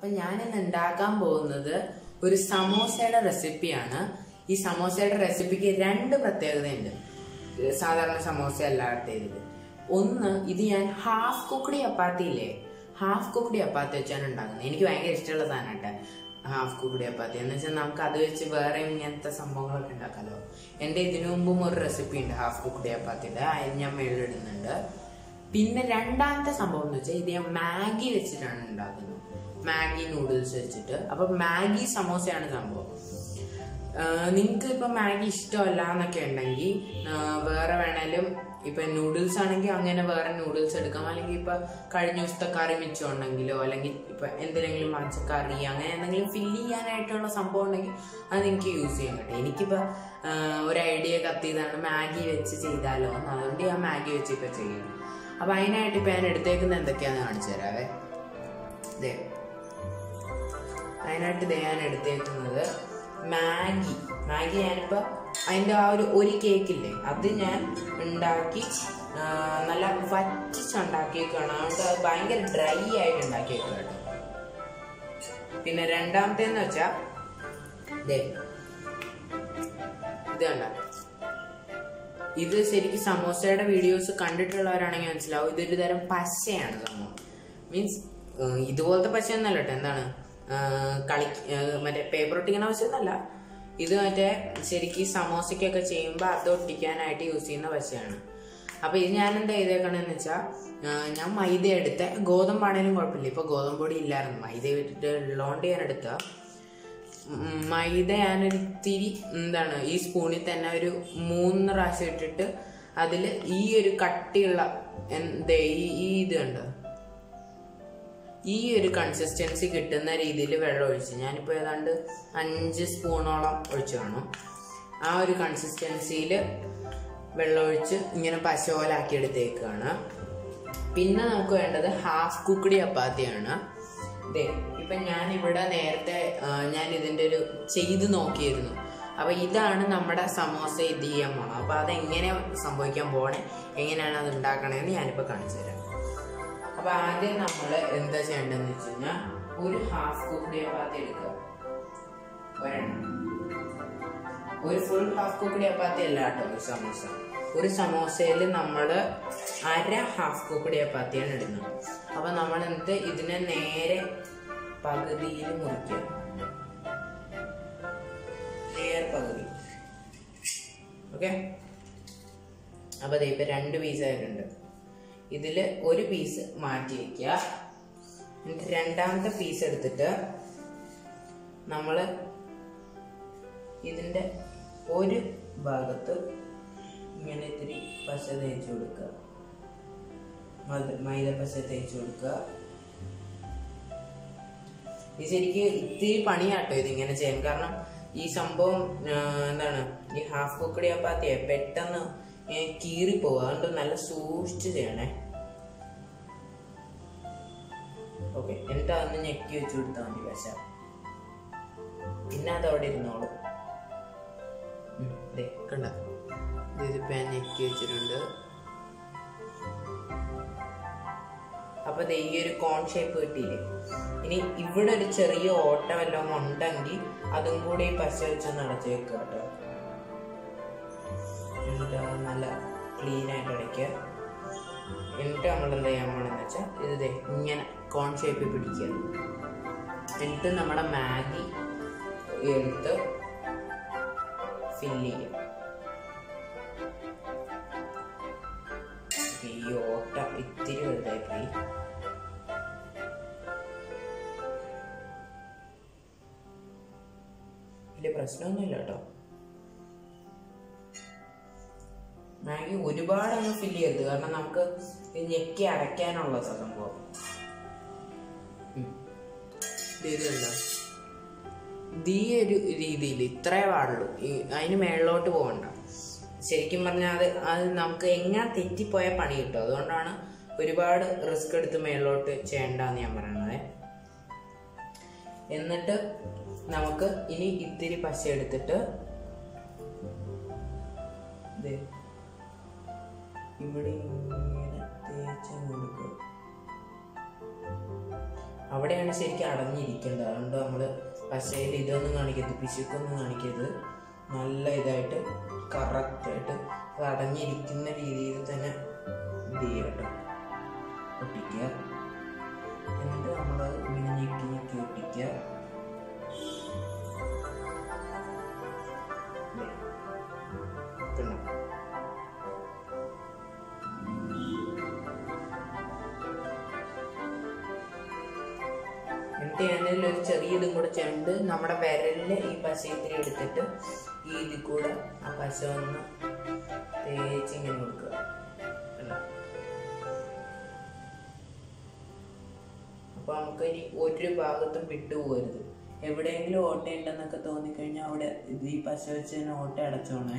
അപ്പൊ ഞാനിന്ന് ഉണ്ടാക്കാൻ പോകുന്നത് ഒരു സമോസയുടെ റെസിപ്പിയാണ് ഈ സമോസയുടെ റെസിപ്പിക്ക് രണ്ട് പ്രത്യേകതയുണ്ട് ഏഹ് സാധാരണ സമോസ അല്ലാത്തതിൽ ഒന്ന് ഇത് ഞാൻ ഹാഫ് കുക്കടി ചപ്പാത്തി ഇല്ലേ ഹാഫ് കുക്കടി ചപ്പാത്തി വെച്ചാണ് ഉണ്ടാക്കുന്നത് എനിക്ക് ഭയങ്കര ഇഷ്ടമുള്ള സാധനം കേട്ടോ ഹാഫ് കുക്കടി ചപ്പാത്തി എന്ന് വെച്ചാൽ നമുക്ക് അത് വെച്ച് വേറെ ഇങ്ങനത്തെ സംഭവങ്ങളൊക്കെ ഉണ്ടാക്കാമല്ലോ എൻ്റെ ഇതിനു മുമ്പും ഒരു റെസിപ്പി ഉണ്ട് ഹാഫ് കുക്കടി ചപ്പാത്തിയുടെ അത് ഞാൻ മേളിലിടുന്നുണ്ട് പിന്നെ രണ്ടാമത്തെ സംഭവം എന്ന് വെച്ചാൽ ഇത് ഞാൻ മാഗി വെച്ചിട്ടാണ് ഉണ്ടാക്കുന്നത് മാഗി നൂഡിൽസ് വെച്ചിട്ട് അപ്പൊ മാഗി സമോസയാണ് സംഭവം നിങ്ങൾക്ക് ഇപ്പൊ മാഗി ഇഷ്ടമല്ല എന്നൊക്കെ ഉണ്ടെങ്കിൽ വേറെ വേണേലും ഇപ്പൊ നൂഡിൽസ് ആണെങ്കിൽ അങ്ങനെ വേറെ നൂഡിൽസ് എടുക്കാം അല്ലെങ്കിൽ ഇപ്പൊ കഴിഞ്ഞ ദിവസത്തെ കറി മിച്ചം ഉണ്ടെങ്കിലോ അല്ലെങ്കിൽ ഇപ്പൊ എന്തിനെങ്കിലും മച്ചക്കറി അങ്ങനെ എന്തെങ്കിലും ഫില്ല് ചെയ്യാനായിട്ടുള്ള സംഭവം ഉണ്ടെങ്കിൽ അത് നിങ്ങൾക്ക് യൂസ് ചെയ്യാൻ പറ്റും എനിക്കിപ്പോ ആ, ഒരു ഐഡിയ കത്തിയതാണ് മാഗി വെച്ച് ചെയ്താലോ എന്ന് അതുകൊണ്ട് ഞാൻ മാഗി വെച്ച് ഇപ്പൊ ചെയ്യുന്നു അപ്പൊ അതിനായിട്ട് ഇപ്പൊ ഞാൻ എടുത്തേക്കുന്നത് എന്തൊക്കെയാന്ന് കാണിച്ചു തരാവേ ദേ അതിനായിട്ട് ദേ ഞാൻ എടുത്തേക്കുന്നത് മാഗി മാഗി ഞാനിപ്പോ അതിന്റെ ആ ഒരു ഒരു കേക്കില്ലേ അത് ഞാൻ ഉണ്ടാക്കി ആ, നല്ല വറ്റിച്ചുണ്ടാക്കിയേക്കാണ് അതുകൊണ്ട് അത് ഭയങ്കര ഡ്രൈ ആയിട്ട് ഉണ്ടാക്കിയേക്കുക കേട്ടോ പിന്നെ രണ്ടാമത്തേന്ന് വെച്ചാ ദേ ഇത് കണ്ട ഇത് ശരിക്കും സമോസയുടെ വീഡിയോസ് കണ്ടിട്ടുള്ളവരാണെങ്കിൽ മനസ്സിലാവും ഇതൊരു തരം പശയാണ് സംഭവം മീൻസ് ഇതുപോലത്തെ പശയൊന്നല്ല കേട്ടോ എന്താണ് ഏഹ് കളി ഏഹ് മറ്റേ പേപ്പർ ഒട്ടിക്കണ പശയൊന്നല്ല ഇത് മറ്റേ ശരിക്കും സമോസയ്ക്കൊക്കെ ചെയ്യുമ്പോൾ അത് ഒട്ടിക്കാനായിട്ട് യൂസ് ചെയ്യുന്ന പശയാണ് അപ്പൊ ഇത് ഞാൻ എന്താ ചെയ്തേക്കണെന്ന് വെച്ചാൽ ഞാൻ മൈദ എടുത്ത ഗോതമ്പാണേലും കുഴപ്പമില്ല ഇപ്പൊ ഗോതമ്പ് പൊടി ഇല്ലായിരുന്നു മൈദ വിട്ടിട്ട് ഉള്ളതുകൊണ്ട് ഞാൻ എടുത്ത ഉം, മൈദ ഞാനൊരു ഇത്തിരി എന്താണ് ഈ സ്പൂണിൽ തന്നെ ഒരു മൂന്ന് പ്രാവശ്യം ഇട്ടിട്ട് അതിൽ ഈ ഒരു കട്ടിയുള്ള എന്തേ ഈ ഈ ഇത് കണ്ടോ ഈ ഒരു കൺസിസ്റ്റൻസി കിട്ടുന്ന രീതിയിൽ വെള്ളം ഒഴിച്ച് ഞാനിപ്പോൾ ഏതാണ്ട് അഞ്ച് സ്പൂണോളം ഒഴിച്ചു കാണും ആ ഒരു കൺസിസ്റ്റൻസിയിൽ വെള്ളമൊഴിച്ച് ഇങ്ങനെ പശ പോലാക്കി എടുത്തേക്കാണ് പിന്നെ നമുക്ക് വേണ്ടത് ഹാഫ് കുക്കടി ചപ്പാത്തിയാണ് ദേ ഇപ്പൊ ഞാൻ ഇവിടെ നേരത്തെ ആ, ഞാൻ ഇതിന്റെ ഒരു ചെയ്ത് നോക്കിയിരുന്നു അപ്പൊ ഇതാണ് നമ്മുടെ സമോസ ഇത് ചെയ്യാൻ പോണം അപ്പൊ അതെങ്ങനെ സംഭവിക്കാൻ പോണേ എങ്ങനെയാണ് അത് ഉണ്ടാക്കണേന്ന് ഞാനിപ്പോ കാണിച്ചു തരാം അപ്പൊ ആദ്യം നമ്മൾ എന്താ ചെയ്യേണ്ടതെന്ന് വെച്ച് കഴിഞ്ഞാൽ ഒരു ഹാഫ് കുക്കടി ചപ്പാത്തി എടുക്കുക ഒരെണ്ണം ഒരു ഫുൾ ഹാഫ് കുക്കടി ചപ്പാത്തി അല്ല കേട്ടോ ഒരു സമോസ ഒരു സമോസയിൽ നമ്മൾ അര ഹാഫ് കുക്കടി ചപ്പാത്തിയാണ് ഇടുന്നത് അപ്പൊ നമ്മൾ എന്നിട്ട് ഇതിനെ നേരെ പകുതിയിൽ മുറിക്കുക നേരെ പകുതി ഓക്കെ അപ്പൊ ദേ ഇപ്പൊ രണ്ട് പീസ് ആയിട്ടുണ്ട് ഇതില് ഒരു പീസ് മാറ്റി വെക്കുക എന്നിട്ട് രണ്ടാമത്തെ പീസ് എടുത്തിട്ട് നമ്മള് ഇതിന്റെ ഒരു ഭാഗത്ത് ഇങ്ങനെ ഇത്തിരി പശ തേച്ച് കൊടുക്കുക മൈദ- മൈദ പശ തേച്ച് കൊടുക്കുക ഇത് ശരിക്ക് ഇത്തിരി പണിയാട്ടോ ഇത് ഇങ്ങനെ ചെയ്യാൻ കാരണം ഈ സംഭവം ആ, എന്താണ് ഈ ഹാഫ് കുക്കടി ചപ്പാത്തിയെ പെട്ടെന്ന് ഇങ്ങനെ കീറിപ്പോവും അതുകൊണ്ട് നല്ല സൂക്ഷിച്ച് ചെയ്യണേ ഓക്കെ എന്നിട്ട് അതൊന്ന് ഞെക്കി വെച്ച് കൊടുത്താൽ മതി പശ പിന്നെ അത് അവിടെ ഇരുന്നോളും ഉം, ദേ കണ്ട ഇതിപ്പോ ഞാൻ ഞെക്കി വെച്ചിട്ടുണ്ട് അപ്പൊ ദേ ഈ ഒരു കോൺ ഷേപ്പ് കിട്ടിയില്ലേ ഇനി ഇവിടെ ഒരു ചെറിയ ഓട്ട വല്ലതും ഉണ്ടെങ്കിൽ അതും കൂടി ഈ പശ വെച്ച് നടത്തി വെക്കുക കേട്ടോ എന്നിട്ട് അത് നല്ല ക്ലീൻ ആയിട്ട് അടയ്ക്കുക എന്നിട്ട് നമ്മൾ എന്താ ചെയ്യാൻ പോണെന്ന് വെച്ചാൽ ഇത് ദേ ഇങ്ങനെ കോൺ ഷേപ്പിൽ പിടിക്കുക എന്നിട്ട് നമ്മുടെ മാഗി എടുത്ത് ഫില്ല് ചെയ്യുക ഈ ഓട്ട ഇത്തിരി വലുതായി പോയി വലിയ പ്രശ്നമൊന്നുമില്ല കേട്ടോ മാഗി ഒരുപാട് അങ്ങ് ഫില്ല് ചെയ്യരുത് കാരണം നമുക്ക് ഇത് ഞെക്കി അടയ്ക്കാനുള്ള സംഭവം ഉം. ഇത് ഇത് കണ്ടോ? ഇത് ഈ ഒരു രീതിയിൽ ഇത്രേ പാടുള്ളൂ ഈ- അതിന് മേളിലോട്ട് പോകണ്ട ശരിക്കും പറഞ്ഞാൽ അത് അത് നമുക്ക് എങ്ങനെ തെറ്റിപ്പോയ പണി കിട്ടും അതുകൊണ്ടാണ് ഒരുപാട് റിസ്ക് എടുത്ത് മേളിലോട്ട് ചെയ്യണ്ടെന്ന് ഞാൻ പറയണത് എന്നിട്ട് നമുക്ക് ഇനി ഇത്തിരി പശ എടുത്തിട്ട് ദേ ഇവിടെ ഇങ്ങനെ തേച്ച് കൊടുക്കുക അവിടെയാണ് ശരിക്കും അടഞ്ഞിരിക്കേണ്ടത് അതുകൊണ്ട് നമ്മൾ പശയിൽ ഇതൊന്നും കാണിക്കരുത് പിശുക്കൊന്നും കാണിക്കരുത് നല്ല ഇതായിട്ട് കറക്റ്റായിട്ട് അത് അടഞ്ഞിരിക്കുന്ന രീതിയിൽ തന്നെ ഇത് ചെയ്യുക കേട്ടോ ഒട്ടിക്കുക എന്നിട്ട് നമ്മൾ ഇങ്ങനെ ഞെക്കി ഞെക്കി ഒട്ടിക്കുക ദേ. കണ്ടോ? എന്നിട്ട് ഞാനതിൽ ഒരു ചെറിയ ഇതും കൂടെ ചേർണ്ട് നമ്മുടെ വിരലില് ഈ പശ ഇത്തിരി എടുത്തിട്ട് ഈ ഇതിൽ കൂടെ ആ പശ ഒന്ന് തേച്ച് ഇങ്ങനെ കൊടുക്കുക കണ്ടോ? അപ്പൊ നമുക്ക് ഇനി ഒരു ഭാഗത്തും വിട്ടുപോകരുത് എവിടെയെങ്കിലും ഓട്ട ഉണ്ടെന്നൊക്കെ തോന്നിക്കഴിഞ്ഞാൽ അവിടെ ഇത് ഈ പശ വെച്ച് തന്നെ ഓട്ട അടച്ചോണേ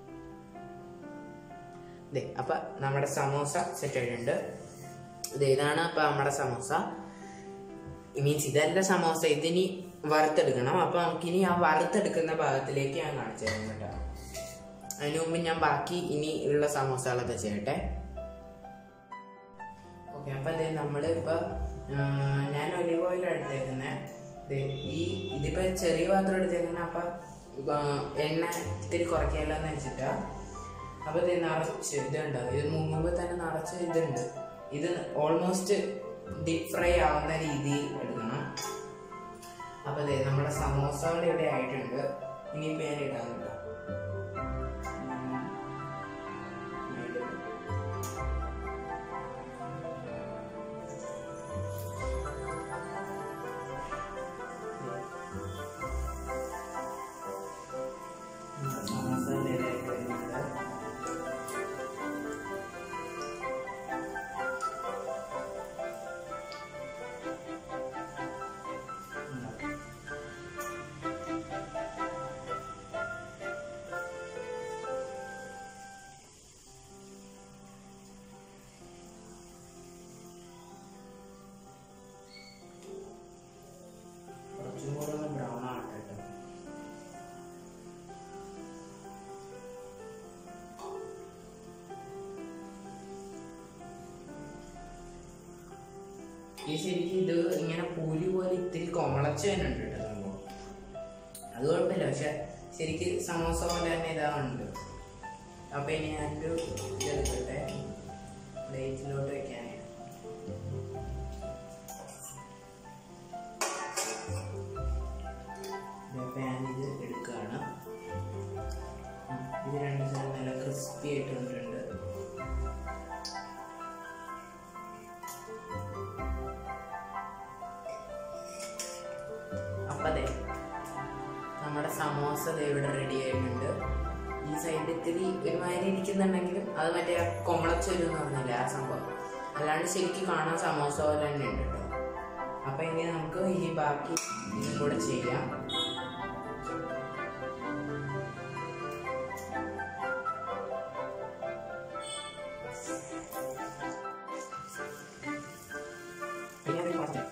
ദേ അപ്പൊ നമ്മുടെ സമോസ സെറ്റ് ആയിട്ടുണ്ട് ഇത് ഇതാണ് അപ്പൊ നമ്മുടെ സമോസ മീൻസ് ഇതല്ല സമോസ ഇതിനി വറുത്തെടുക്കണം അപ്പൊ നമുക്കിനി ആ വറുത്തെടുക്കുന്ന ഭാഗത്തിലേക്ക് ഞാൻ കാണിച്ചു തരാം കേട്ടോ അതിനു മുമ്പ് ഞാൻ ബാക്കി ഇനി ഉള്ള സമോസകളൊക്കെ ചെയ്യട്ടെ ഓക്കെ അപ്പൊ അതെ നമ്മള് ഇപ്പൊ ആ, ഞാൻ ഒലിവ് ഓയിൽ എടുത്തേക്കുന്നത് ഈ ഇതിപ്പോ ചെറിയ പാത്രം എടുത്തേക്കുന്ന അപ്പൊ ആ, എണ്ണ ഇത്തിരി കുറയ്ക്കാമല്ലോ എന്ന് വെച്ചിട്ടാ അപ്പൊ ഇത് നിറച്ച് ഇതുണ്ട് ഇത് മുങ്ങുമ്പോ തന്നെ നിറച്ച് ഇതുണ്ട് ഇത് ഓൾമോസ്റ്റ് ഡീപ് ഫ്രൈ ആവുന്ന രീതിയിൽ എടുക്കണം അപ്പൊ അതെ നമ്മുടെ സമോസകൾ ഇവിടെ ആയിട്ടുണ്ട് ഇനിയിപ്പോ ഞാൻ ഇടാൻ കേട്ടോ ഉം. ഞാൻ ഇടും. സമോസ ഇലയിലേക്ക് വരുന്നുണ്ട് കുറച്ചും കൂടെ ഒന്ന് ബ്രൗൺ ആവട്ടെ കേട്ടോ ഈ ശരിക്കും ഇത് ഇങ്ങനെ പൂരി പോലെ ഇത്തിരി കൊമളച്ച് തന്നെ ഉണ്ട് കേട്ടോ സംഭവം അത് കുഴപ്പമില്ല പക്ഷെ ശരിക്ക് സമോസ പോലെ തന്നെ ഇതാവുന്നുണ്ട് അപ്പൊ ഇനി ഞാനൊരു ഇതെടുക്കട്ടെ പ്ലേറ്റിലോട്ട് വെക്കാനേ അപ്പൊ ഞാനിത് എടുക്കുകയാണ് ഉം, ഇത് രണ്ട് സൈഡ് നല്ല ക്രിസ്പി ആയിട്ട് വന്നിട്ടുണ്ട് അപ്പൊ അതെ നമ്മുടെ സമോസ ദേ ഇവിടെ റെഡി ആയിട്ടുണ്ട് ഈ സൈഡ് ഇത്തിരി ഒരുമാതിരി ഇരിക്കുന്നുണ്ടെങ്കിലും അത് മറ്റേ ആ കൊമളച്ചൊരു എന്ന് പറഞ്ഞില്ല ആ സംഭവം അല്ലാണ്ട് ശരിക്കും കാണാൻ സമോസ പോലെ തന്നെ ഉണ്ട് കേട്ടോ അപ്പൊ ഇനി നമുക്ക് ഇനി ബാക്കി ഇതും കൂടെ ചെയ്യാം ഇനി അത് കുറച്ച്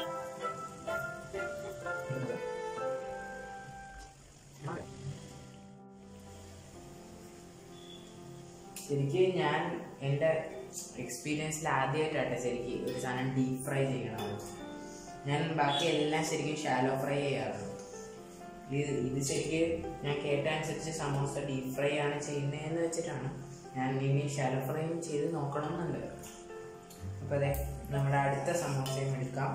ശരിക്ക് ഞാൻ എൻ്റെ എക്സ്പീരിയൻസിൽ ആദ്യമായിട്ടാട്ടെ ശരിക്ക് ഒരു സാധനം ഡീപ് ഫ്രൈ ചെയ്യണത് ഞാൻ ബാക്കി എല്ലാം ശരിക്കും ഷാലോ ഫ്രൈ ചെയ്യാറുള്ളൂ ഇത് ഇത് ശരിക്ക് ഞാൻ കേട്ട അനുസരിച്ച് സമോസ ഡീപ് ഫ്രൈ ആണ് ചെയ്യുന്നതെന്ന് വെച്ചിട്ടാണ് ഞാൻ ഇനി ഷാലോ ഫ്രൈയും ചെയ്ത് നോക്കണം എന്നുണ്ട് അപ്പോൾ അതെ നമ്മുടെ അടുത്ത സമോസയും എടുക്കാം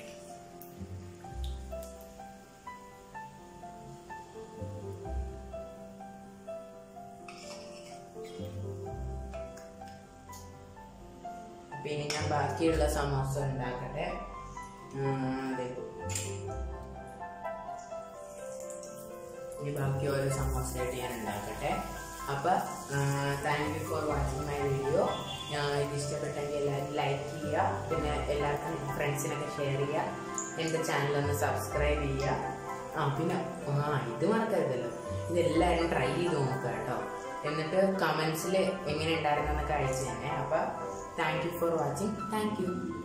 അപ്പൊ ഇനി ഞാൻ ബാക്കിയുള്ള സമോസ ഉണ്ടാക്കട്ടെ ഉം, അതെ ഇനി ബാക്കി ഓരോ സമോസയായിട്ട് ഞാൻ ഉണ്ടാക്കട്ടെ അപ്പൊ thank you for watching my video ഇത് ഇഷ്ടപ്പെട്ടെങ്കിൽ എല്ലാവരും ലൈക്ക് ചെയ്യുക പിന്നെ എല്ലാവർക്കും ഫ്രണ്ട്സിനൊക്കെ ഷെയർ ചെയ്യുക എൻ്റെ ചാനലൊന്ന് സബ്സ്ക്രൈബ് ചെയ്യുക ആ പിന്നെ ആ ഇത് മറക്കരുതല്ലോ ഇതെല്ലാവരും ട്രൈ ചെയ്ത് നോക്കുക കേട്ടോ എന്നിട്ട് കമൻസിൽ എങ്ങനെ ഉണ്ടായിരുന്നെന്നൊക്കെ അയച്ചു തന്നെ അപ്പൊ thank you for watching thank U